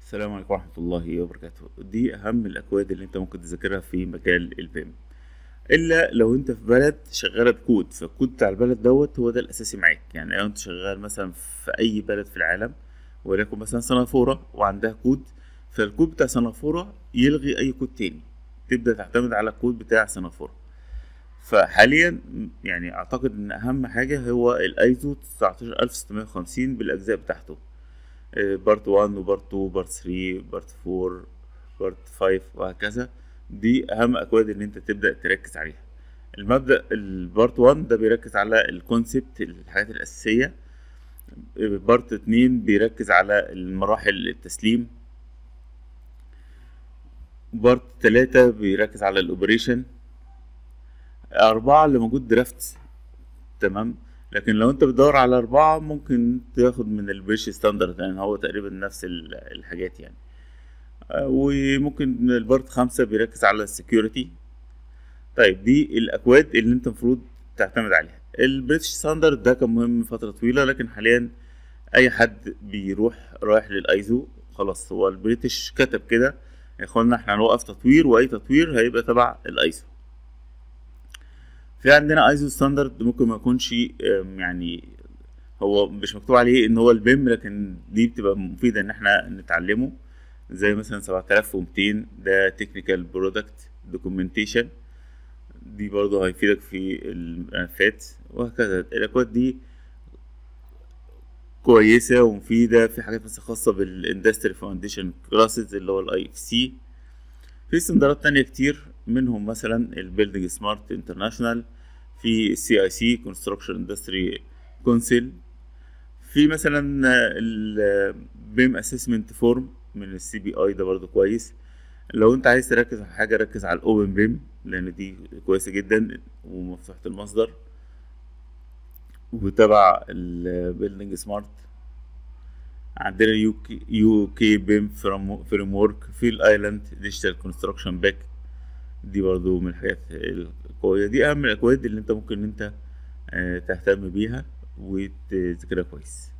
السلام عليكم ورحمة الله وبركاته دي أهم الأكواد اللي أنت ممكن تذاكرها في مجال البيم إلا لو أنت في بلد شغالة بكود فالكود بتاع البلد دوت هو ده الأساسي معاك يعني لو أنت شغال مثلا في أي بلد في العالم وليكن مثلا سنغافورة وعندها كود فالكود بتاع سنغافورة يلغي أي كود تاني تبدأ تعتمد على الكود بتاع سنغافورة فحاليا يعني أعتقد إن أهم حاجة هو الأيزو 19650 بالأجزاء بتاعته بارت 1 وبارت 2 بارت 3 بارت 4 بارت 5 وهكذا دي اهم اكواد ان انت تبدا تركز عليها المبدا البارت 1 ده بيركز على الكونسبت الحاجات الاساسيه بارت 2 بيركز على المراحل التسليم بارت 3 بيركز على الاوبريشن أربعة اللي موجود درافت تمام لكن لو انت بتدور على أربعة ممكن تاخد من البريش ستاندرد لأن هو تقريبا نفس الحاجات يعني وممكن البارت خمسة بيركز على السكيورتي طيب دي الأكواد اللي انت المفروض تعتمد عليها البريتش ستاندرد ده كان مهم فترة طويلة لكن حاليا أي حد بيروح رايح للأيزو خلاص هو البريتش كتب كده يا اخوانا احنا هنوقف تطوير وأي تطوير هيبقى تبع الأيزو في عندنا ايزو ستاندرد ممكن ما يكونش يعني هو مش مكتوب عليه ان هو البيم لكن دي بتبقى مفيده ان احنا نتعلمه زي مثلا 7200 ده تكنيكال برودكت دوكيومنتيشن دي برضه هيفيدك في الملفات وهكذا الاكواد دي كويسة ومفيدة في حاجات مثلا خاصة بالاندستري فاونديشن كلاسز اللي هو الاي اف سي في استندرات تانية كتير منهم مثلا البيلدينج سمارت انترناشونال في السي اي سي كونستراكشن اندستري كونسيل في مثلا البيم اسسمنت فورم من السي بي اي ده برضو كويس لو انت عايز تركز على حاجه ركز على الاوبن بيم لان دي كويسه جدا ومفتوحه المصدر وتبع البيلدينج سمارت عندنا يو كي يو كي بيم فريم ورك في الايلاند ديجيتال كونستراكشن باك دي برضو من الحاجات القوية دي أهم الأكواد اللي أنت ممكن أنت تهتم بيها وتذاكرها كويس